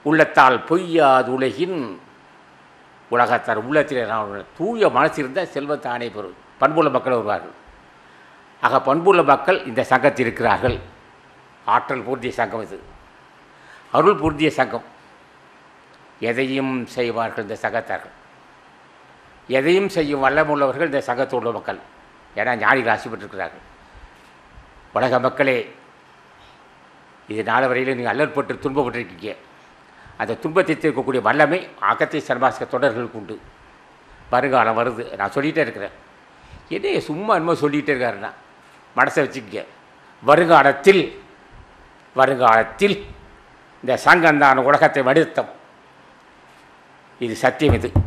உள்ளத்தால் பொய்யாது உலகின் உலகத்தார் உள்ளத்தில் நான் தூய மனசு இருந்தால் செல்வத்தானே பெறும் பண்புள்ள மக்கள் வருவார்கள் ஆக பண்புள்ள மக்கள் இந்த சங்கத்தில் இருக்கிறார்கள் ஆற்றல் பூர்த்திய சங்கம் இது அருள் பூர்த்திய சங்கம் எதையும் செய்வார்கள் இந்த சங்கத்தார்கள் எதையும் செய்யும் வல்லமுள்ளவர்கள் இந்த சங்கத்தில் உள்ள மக்கள் ஏன்னா ஞானிகள் ஆசி பெற்றிருக்கிறார்கள் உலக மக்களே இது நாள் வரையில் நீங்கள் அல்லற்பட்டு துன்பப்பட்டிருக்கீங்க அந்த துன்பத்தை தீர்க்கக்கூடிய வல்லமை அகத்திய சர்மாசிக தொடர்களுக்கு உண்டு வருங்காலம் வருது நான் சொல்லிகிட்டே இருக்கிறேன் என்னைய சும்மா என்னமோ சொல்லிகிட்டே இருக்காருண்ணா மனசை வச்சுக்கங்க வருங்காலத்தில் வருங்காலத்தில் இந்த சங்கம்தான் உலகத்தை வடித்தம் இது சத்தியம் இது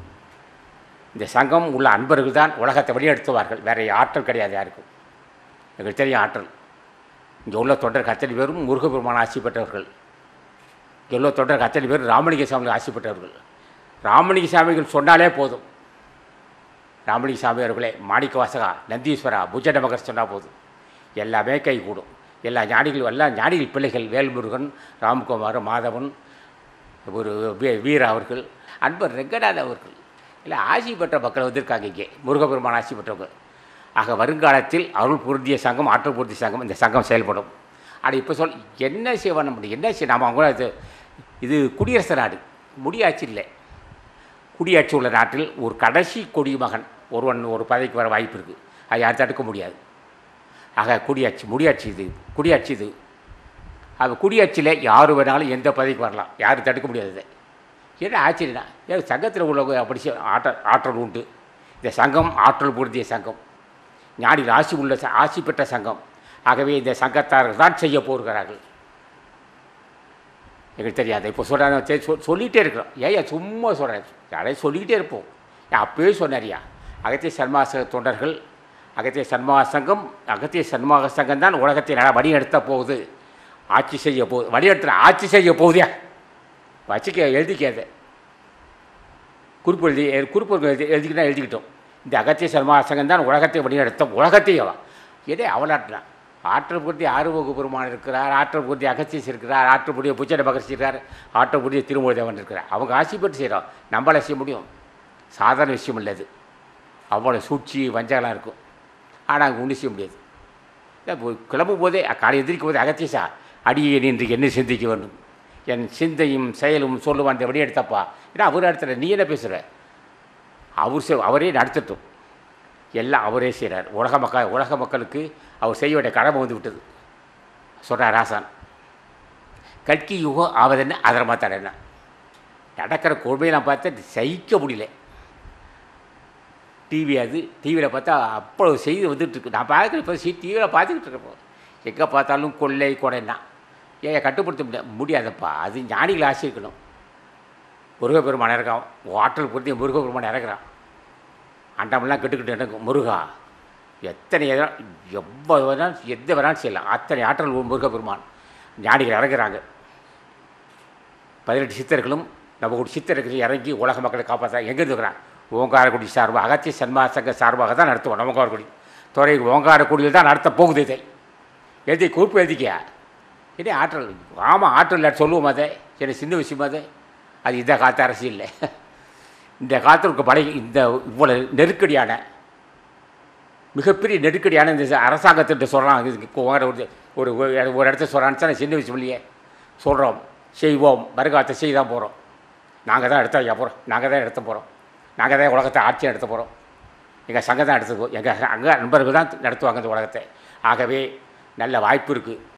இந்த சங்கம் உள்ள அன்பர்கள் தான் உலகத்தை வழிநடத்துவார்கள் வேற ஆற்றல் கிடையாது யாருக்கும் எங்களுக்கு தெரியும் ஆற்றல் இங்கே உள்ள தொண்டர் அத்தனை பேரும் முருகபெருமான ஆசி பெற்றவர்கள் இங்கே உள்ள தொண்டர் அத்தனை பேர் ராமலிங்க சாமிகள் ஆசி பெற்றவர்கள் ராமலிங்க சாமிகள் சொன்னாலே போதும் ராமலிங்க சாமி அவர்களே மாணிக்க வாசகா நந்தீஸ்வரா புஜட மகர் சொன்னால் போதும் எல்லாமே கை கூடும் எல்லா ஞானிகளும் எல்லா ஞானிகள் பிள்ளைகள் வேல்முருகன் ராம்குமார் மாதவன் ஒரு வீ- வீரா அவர்கள் அன்பர் ரெங்கநாத் அவர்கள் இல்லை ஆசி பெற்ற மக்கள் வந்திருக்காங்க இங்கே முருகபெருமான் ஆசி பெற்றவங்க ஆக வருங்காலத்தில் அருள் பொருந்திய சங்கம் ஆற்றல் பொருந்திய சங்கம் இந்த சங்கம் செயல்படும் ஆனால் இப்போ சொல் என்ன செய்வோம் நம்ம என்ன செய்ய நாம் அவங்க இது இது குடியரசு நாடு முடியாட்சி இல்லை குடியாட்சி உள்ள நாட்டில் ஒரு கடைசி குடிமகன் ஒருவன் ஒரு பதவிக்கு வர வாய்ப்பு இருக்குது அது யாரும் தடுக்க முடியாது ஆக குடியாட்சி முடியாட்சி இது குடியாட்சி இது அது குடியாட்சியில் யார் வேணாலும் எந்த பதவிக்கு வரலாம் யாரும் தடுக்க முடியாது இதை. என்ன ஆச்சரியனா ஏன் சங்கத்தில் உள்ளவங்க அப்படி செய்- ஆற்றல் ஆற்றல் உண்டு இந்த சங்கம் ஆற்றல் பொருந்திய சங்கம் ஞானிகள் ஆசி உள்ள ச- ஆசி பெற்ற சங்கம் ஆகவே இந்த சங்கத்தார்கள் தான் செய்ய போகிறார்கள் எங்களுக்கு தெரியாது இப்போ சொல்கிறாங்க சொல்லிகிட்டே இருக்கிறோம் ஏயா சும்மா சொல்கிறேன் யாரையும் சொல்லிக்கிட்டே இருப்போம் ஏன் அப்பயே சொன்னாரியா அகத்திய சன்மாச தொண்டர்கள் அகத்திய சன்மாக சங்கம் அகத்திய சன்மாக சங்கம் தான் உலகத்தை நல்லா வழிநடத்த போகுது ஆட்சி செய்ய போகுது வழிநடத்துற ஆட்சி செய்ய போகுதியா வச்சுக்க எழுதிக்காது குறிப்பு எழுதி எ- குறிப்பு எழுதி எழுதிக்கிட்டா எழுதிக்கிட்டோம் இந்த அகத்திய சன்மாக சங்கம் தான் உலகத்தை வழிநடத்தும் உலகத்தையும் எதே அவலாட்டினான் ஆற்றல் பூர்த்தி ஆறுமுக பெருமான் இருக்கிறார் ஆற்றல் பூர்த்தி அகத்தியஸ் இருக்கிறார் ஆற்றல் பூர்த்திய புச்சட மகர்ஷி இருக்கார் ஆற்றல் பூர்த்திய திருமூலதேவன் இருக்கிறார் அவங்க ஆசி பெற்று செய்கிறோம் நம்மளால செய்ய முடியும் சாதாரண விஷயம் இல்லை அது அவ்வளோ சூழ்ச்சி வஞ்சகலாம் இருக்கும் ஆனால் அங்கே ஒன்றும் செய்ய முடியாது இப்போ கிளம்பும் போதே காலை எதிர்க்கும் போதே அகத்தியசா அடியே நின்று என்ன சிந்திக்க வேண்டும் என் சிந்தையும் செயலும் சொல்லுவான் அந்த வழி எடுத்தப்பா ஏன்னா அவர் இடத்துல நீ என்ன பேசுகிற அவர் செ- அவரே நடத்தட்டும் எல்லாம் அவரே செய்கிறார் உலக மக்கள் உலக மக்களுக்கு அவர் செய்ய வேண்டிய கடமை வந்து விட்டது சொல்கிறார் ராசான் கல்கி யுகம் ஆவதுன்னு அதில் மாத்தாட என்ன நடக்கிற கொடுமையெல்லாம் பார்த்தா சகிக்க முடியல டிவி அது டிவியில் பார்த்தா அவ்வளோ செய்தி வந்துட்டு இருக்கு நான் பார்க்குற இப்போ சி டிவியில் பார்த்துக்கிட்டு இருக்கேன் எங்கே பார்த்தாலும் கொள்ளை கொடைன்னா ஏன் கட்டுப்படுத்த முடியாது முடியாதப்பா அது ஞானிகள் ஆசிரிக்கணும் முருகப்பெருமான் இறக்கான் ஆற்றல் பொருத்தி முருகப்பெருமான் இறக்குறான் அண்டமெல்லாம் கெட்டுக்கிட்டு எனக்கு முருகா எத்தனை எதா எவ்வளோ வேணாலும் எந்த வேணாலும் செய்யலாம் அத்தனை ஆற்றல் முருகப்பெருமான் ஞானிகள் இறங்குறாங்க பதினெட்டு சித்தர்களும் நம்ம ஒரு சித்தர்கள் இறங்கி உலக மக்களை காப்பாற்ற எங்கேருந்து இருக்கிறான் ஓங்காரக்குடி சார்பாக அகத்திய சன்மா சங்க சார்பாக தான் நடத்துவோம் ஓங்காரக்குடி துறை ஓங்காரக்குடியில் தான் நடத்த போகுது இதை எழுதி குறிப்பு எழுதிக்கியா இதே ஆற்றல் ஆமாம் ஆற்றல் இல்லாட்டி சொல்லுவோம் அதை சரி சின்ன விஷயம் அது அது இந்த காலத்து அரசு இல்லை இந்த காலத்தில் இருக்க படை இந்த இவ்வளோ நெருக்கடியான மிகப்பெரிய நெருக்கடியான இந்த அரசாங்கத்திட்ட சொல்கிறான் இதுக்கு ஒரு ஒரு ஒரு இடத்த சொல்கிறான்னு சின்ன விஷயம் இல்லையே சொல்கிறோம் செய்வோம் வருங்காலத்தை செய்ய தான் போகிறோம் நாங்கள் தான் எடுத்த வைக்க போகிறோம் நாங்கள் தான் எடுத்த போகிறோம் நாங்கள் தான் உலகத்தை ஆட்சி நடத்த போகிறோம் எங்கள் சங்கம் தான் எடுத்துக்குவோம் எங்கள் அங்கே நண்பர்கள் தான் நடத்துவாங்க இந்த உலகத்தை ஆகவே நல்ல வாய்ப்பு இருக்குது